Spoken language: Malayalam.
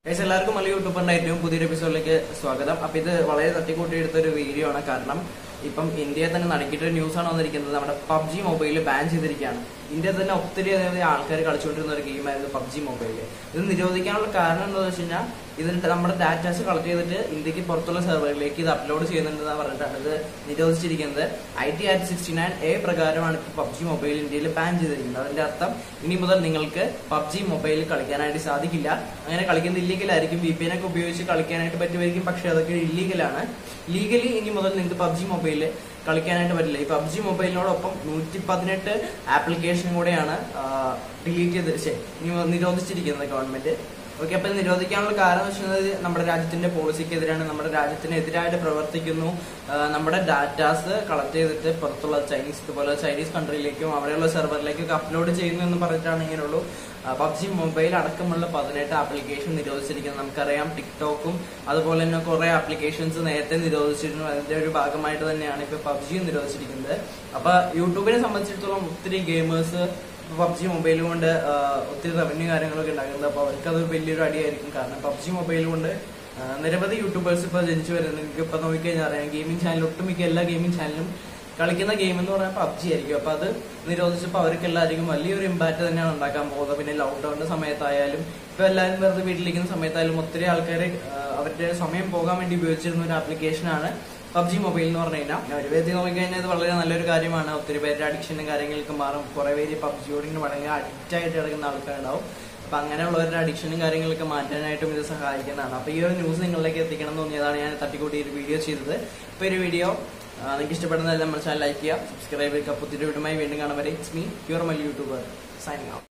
ഗൈസ് എല്ലാവർക്കും മല്ലി യൂട്യൂബറിന്റെ ഏറ്റവും പുതിയൊരു എപ്പിസോഡിലേക്ക് സ്വാഗതം അപ്പൊ ഇത് വളരെ തട്ടിക്കൂട്ടി എടുത്ത ഒരു വീഡിയോ ആണ് കാരണം ഇപ്പം ഇന്ത്യയിൽ തന്നെ നടക്കിയിട്ട് ന്യൂസ് ആണ് വന്നിരിക്കുന്നത് നമ്മുടെ പബ്ജി മൊബൈലിൽ ബാൻ ചെയ്തിരിക്കുകയാണ് ഇന്ത്യയിൽ തന്നെ ഒത്തിരി അതായത് ആൾക്കാർ കളിച്ചുകൊണ്ടിരുന്ന ഒരു ഗെയിമായിരുന്നു പബ്ജി മൊബൈലിൽ ഇത് നിരോധിക്കാനുള്ള കാരണം എന്താണെന്ന് വെച്ച് കഴിഞ്ഞാൽ ഇതിന്റെ നമ്മുടെ ഡാറ്റാസ് കളക്ട് ചെയ്തിട്ട് ഇന്ത്യക്ക് പുറത്തുള്ള സെർവറിലേക്ക് ഇത് അപ്ലോഡ് ചെയ്യുന്നുണ്ടെന്ന് പറഞ്ഞിട്ടാണ് ഇത് നിരോധിച്ചിരിക്കുന്നത് I T act sixty nine A പ്രകാരമാണ് ഇപ്പോൾ പബ്ജി മൊബൈൽ ഇന്ത്യയിൽ ബാൻ ചെയ്തിരിക്കുന്നത് അതിന്റെ അർത്ഥം ഇനി മുതൽ നിങ്ങൾക്ക് പബ്ജി മൊബൈലിൽ കളിക്കാനായിട്ട് സാധിക്കില്ല അങ്ങനെ കളിക്കുന്നത് ഇല്ലീഗലായിരിക്കും വി പി എൻ ഒക്കെ ഉപയോഗിച്ച് കളിക്കാനായിട്ട് പറ്റുമായിരിക്കും പക്ഷെ അതൊക്കെ ഇല്ലീഗലാണ് ലീഗലി ഇനി മുതൽ നിങ്ങൾക്ക് പബ്ജി മൊബൈലിൽ കളിക്കാനായിട്ട് പറ്റില്ല ഈ പബ്ജി മൊബൈലിനോടൊപ്പം നൂറ്റി പതിനെട്ട് ആപ്ലിക്കേഷൻ കൂടെയാണ് ഡിലീറ്റ് ചെയ്ത് ശരി, ഇനി നിരോധിച്ചിരിക്കുന്നത് ഗവൺമെന്റ് ഓക്കെ അപ്പൊ ഇത് നിരോധിക്കാനുള്ള കാരണം എന്ന് വെച്ചാൽ നമ്മുടെ രാജ്യത്തിന്റെ പോളിസിക്കെതിരാണ് നമ്മുടെ രാജ്യത്തിനെതിരായിട്ട് പ്രവർത്തിക്കുന്നു ആ, നമ്മുടെ ഡാറ്റാസ് കളക്ട് ചെയ്തിട്ട് പുറത്തുള്ള ചൈനീസ് ഇതുപോലെ ചൈനീസ് കൺട്രിയിലേക്കും അവിടെയുള്ള സെർവറിലേക്കൊക്കെ അപ്ലോഡ് ചെയ്യുന്നു എന്ന് പറഞ്ഞിട്ടാണ് ഇങ്ങനെയുള്ളൂ പബ്ജി മൊബൈൽ അടക്കമുള്ള പതിനെട്ട് ആപ്ലിക്കേഷൻ നിരോധിച്ചിരിക്കുന്നത് നമുക്കറിയാം ടിക്ടോക്കും അതുപോലെ തന്നെ കുറെ ആപ്ലിക്കേഷൻസ് നേരത്തെ നിരോധിച്ചിരുന്നു അതിന്റെ ഒരു ഭാഗമായിട്ട് തന്നെയാണ് ഇപ്പൊ പബ്ജിയും നിരോധിച്ചിരിക്കുന്നത് അപ്പൊ യൂട്യൂബിനെ സംബന്ധിച്ചിടത്തോളം ഒത്തിരി ഗെയിമേഴ്സ് പബ്ജി മൊബൈൽ കൊണ്ട് ആ, ഒത്തിരി റവന്യൂ കാര്യങ്ങളൊക്കെ ഉണ്ടാക്കുന്നത് അപ്പൊ അവർക്ക് അത് വലിയൊരു അടിയായിരിക്കും കാരണം പബ്ജി മൊബൈൽ കൊണ്ട് ആ, നിരവധി യൂട്യൂബേഴ്സ് ഇപ്പൊ ജനിച്ചു വരുന്നത് നിങ്ങൾക്ക് ഇപ്പൊ നോക്കിക്കഴിഞ്ഞാൽ അറിയാം ഗെയിമിംഗ് ചാനൽ ഒട്ടുമിക്ക എല്ലാ ഗെയിമിംഗ് ചാനലും കളിക്കുന്ന ഗെയിം എന്ന് പറഞ്ഞാൽ പബ്ജി ആയിരിക്കും അപ്പൊ അത് നിരോധിച്ചപ്പോൾ അവർക്ക് എല്ലാവർക്കും വലിയൊരു ഇമ്പാക്ട് തന്നെയാണ് ഉണ്ടാക്കാൻ പോകുന്നത് പിന്നെ ലോക്ക്ഡൌണിന്റെ സമയത്തായാലും ഇപ്പൊ എല്ലാവരും വെറുതെ വീട്ടിലിരിക്കുന്ന സമയത്തായാലും ഒത്തിരി ആൾക്കാർ അവരുടെ സമയം പോകാൻ വേണ്ടി ഉപയോഗിച്ചിരുന്ന ഒരു ആപ്ലിക്കേഷനാണ് പബ്ജി മൊബൈൽ എന്ന് പറഞ്ഞു കഴിഞ്ഞാൽ ഒരു വിധത്തിൽ നോക്കിക്കഴിഞ്ഞാൽ ഇത് വളരെ നല്ലൊരു കാര്യമാണ് ഒത്തിരി പേരുടെ അഡിക്ഷനും കാര്യങ്ങൾക്ക് മാറും കുറെ പേര് പബ്ജിയോട് ഇങ്ങനെ വളരെ അഡിക്റ്റ് ആയിട്ട് കിടക്കുന്ന ആൾക്കാരുണ്ടാവും അപ്പൊ അങ്ങനെയുള്ളവരുടെ അഡിക്ഷനും കാര്യങ്ങളൊക്കെ മാറ്റാനായിട്ടും ഇത് സഹായിക്കുന്നതാണ് അപ്പൊ ഈ ഒരു ന്യൂസ് നിങ്ങളിലേക്ക് എത്തിക്കണം എന്ന് തോന്നിയതാണ് ഞാൻ തട്ടിക്കൂട്ടി ഒരു വീഡിയോ ചെയ്തത് ഇപ്പൊ ഒരു വീഡിയോ നിങ്ങൾക്ക് ഇഷ്ടപ്പെടുന്നതെല്ലാം നമ്മുടെ ചാനൽ ലൈക്ക് ചെയ്യുക സബ്സ്ക്രൈബ് ചെയ്യുക പുതിയ വീടുമായി വീണ്ടും കാണാൻ വരെ ഇറ്റ്സ് മീ പ്യൂർ മല്ലി യൂട്യൂബർ സൈനിങ് ഔട്ട്